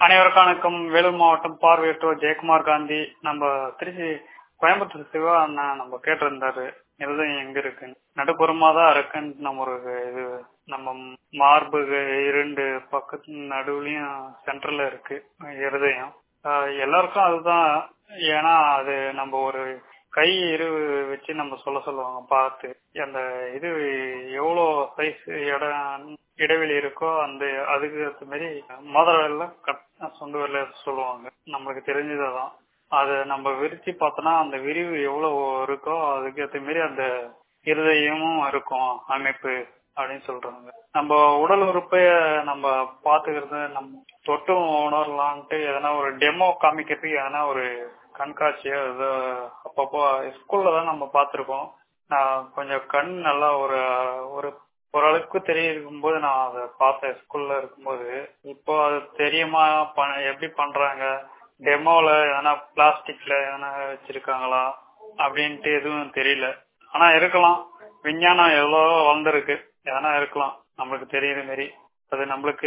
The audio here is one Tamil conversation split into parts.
அனைவருக்கும் வணக்கம் வேலூர் மாவட்டம் பார்வையற்றோர் ஜெயக்குமார் காந்தி நம்ம திருச்சி கோயம்புத்தூர் சிவா அண்ணா நம்ம கேட்டிருந்தாரு இருதயம் எங்க இருக்கு நடுப்புறமா தான் இருக்குன்னு நம்ம ஒரு இது நம்ம மார்பு இரண்டு பக்கத்து நடுவுலயும் சென்டர்ல இருக்கு இருதயம் ஆஹ் எல்லாருக்கும் அதுதான் ஏன்னா அது நம்ம ஒரு கை இரு வச்சு நம்ம சொல்ல சொல்லுவாங்க பார்த்து அந்த இது எவ்வளோ சைஸ் இடம் இடைவெளி இருக்கோ அந்த அதுக்கு ஏற்ற மாதிரி மோதிர விரல கட் சொந்த விரல சொல்லுவாங்க நம்மளுக்கு தெரிஞ்சதுதான் அதை நம்ம விரிச்சு பார்த்தோம்னா அந்த விரிவு எவ்வளவு இருக்கோ அதுக்கு ஏற்ற மாதிரி அந்த இருதயமும் இருக்கும் அமைப்பு அப்படின்னு சொல்றாங்க நம்ம உடல் உறுப்பைய நம்ம பாத்துக்கிறது நம்ம தொட்டும் உணரலான்ட்டு எதனா ஒரு டெமோ காமிக்கிறதுக்கு எதனா ஒரு கண்காட்சியோ ஏதோ அப்பப்போ ஸ்கூல்ல தான் நம்ம பார்த்திருக்கோம் நான் கொஞ்சம் கண் நல்லா ஒரு ஒரு ஓரளவுக்கு தெரியும் போது நான் அதை பார்த்தேன் ஸ்கூல்ல இருக்கும்போது இப்போ அது தெரியுமா எப்படி பண்றாங்க டெமோல எதனா பிளாஸ்டிக்ல எதனா வச்சிருக்காங்களா அப்படின்ட்டு எதுவும் தெரியல ஆனா இருக்கலாம் விஞ்ஞானம் எவ்வளவோ வளர்ந்துருக்கு எதனா இருக்கலாம் நம்மளுக்கு தெரியுற மாதிரி அது நம்மளுக்கு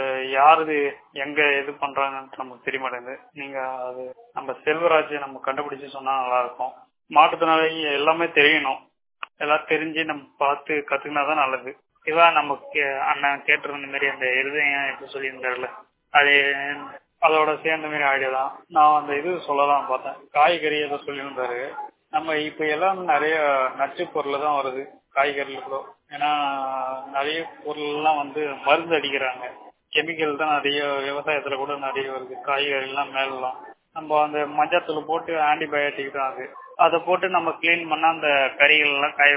யாரு எங்க இது பண்றாங்கன்னு நமக்கு தெரிய மாட்டேங்குது நீங்க அது நம்ம செல்வராஜ் நம்ம கண்டுபிடிச்சு சொன்னா நல்லா இருக்கும் மாற்றுத்திறனாளி எல்லாமே தெரியணும் எல்லாம் தெரிஞ்சு நம்ம பார்த்து கத்துக்கினாதான் நல்லது இதான் நம்ம அண்ணன் கேட்டிருந்த மாதிரி அந்த இருதயம் எப்படி சொல்லியிருந்தாருல அது அதோட சேர்ந்த மாதிரி ஐடியா தான் நான் அந்த இது சொல்லலாம் பார்த்தேன் காய்கறி ஏதோ சொல்லியிருந்தாரு நம்ம இப்ப எல்லாம் நிறைய நச்சு பொருள் தான் வருது காய்கறில கூட ஏன்னா நிறைய பொருள் எல்லாம் வந்து மருந்து அடிக்கிறாங்க கெமிக்கல் தான் நிறைய விவசாயத்துல கூட நிறைய வருது காய்கறி எல்லாம் மேலாம் நம்ம அந்த மஞ்சத்தூள் போட்டு ஆன்டிபயோட்டிக் தான் அது அதை போட்டு நம்ம கிளீன் பண்ணா அந்த கறிகள் எல்லாம் காய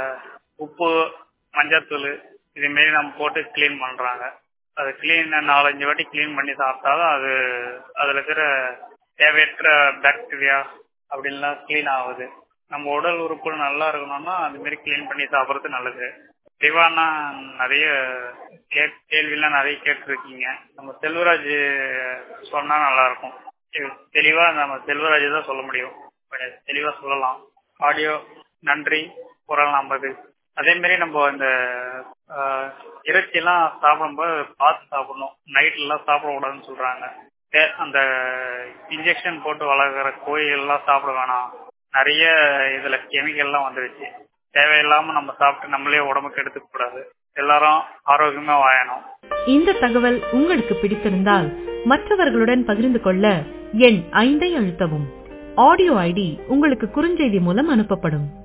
உப்பு மஞ்சத்தூள் இது மாரி நம்ம போட்டு கிளீன் பண்றாங்க அது கிளீன் நாலஞ்சு வாட்டி கிளீன் பண்ணி சாப்பிட்டாலும் அது அதுல இருக்கிற தேவையற்ற பாக்டீரியா அப்படின்லாம் கிளீன் ஆகுது நம்ம உடல் உறுப்புகள் நல்லா இருக்கணும்னா அது மாதிரி கிளீன் பண்ணி சாப்பிட்றது நல்லது சிவானா நிறைய கேள்வியெல்லாம் நிறைய கேட்டிருக்கீங்க நம்ம செல்வராஜ் சொன்னா நல்லா இருக்கும் தெளிவா நம்ம செல்வராஜ் தான் சொல்ல முடியும் தெளிவா சொல்லலாம் ஆடியோ நன்றி குரல் நம்பது அதே மாதிரி நம்ம இந்த இறைச்சி எல்லாம் சாப்பிடும்போது பார்த்து சாப்பிடணும் நைட்ல எல்லாம் சாப்பிடக்கூடாதுன்னு சொல்றாங்க அந்த இன்ஜெக்ஷன் போட்டு வளர்க்குற கோழிகள் எல்லாம் சாப்பிட வேணாம் நிறைய இதுல கெமிக்கல் எல்லாம் வந்துருச்சு தேவையில்லாம நம்ம சாப்பிட்டு நம்மளே உடம்புக்கு எடுத்துக்க கூடாது எல்லாரும் ஆரோக்கியமா வாழணும் இந்த தகவல் உங்களுக்கு பிடித்திருந்தால் மற்றவர்களுடன் பகிர்ந்து கொள்ள எண் ஐந்தை அழுத்தவும் ஆடியோ ஐடி உங்களுக்கு குறுஞ்செய்தி மூலம் அனுப்பப்படும்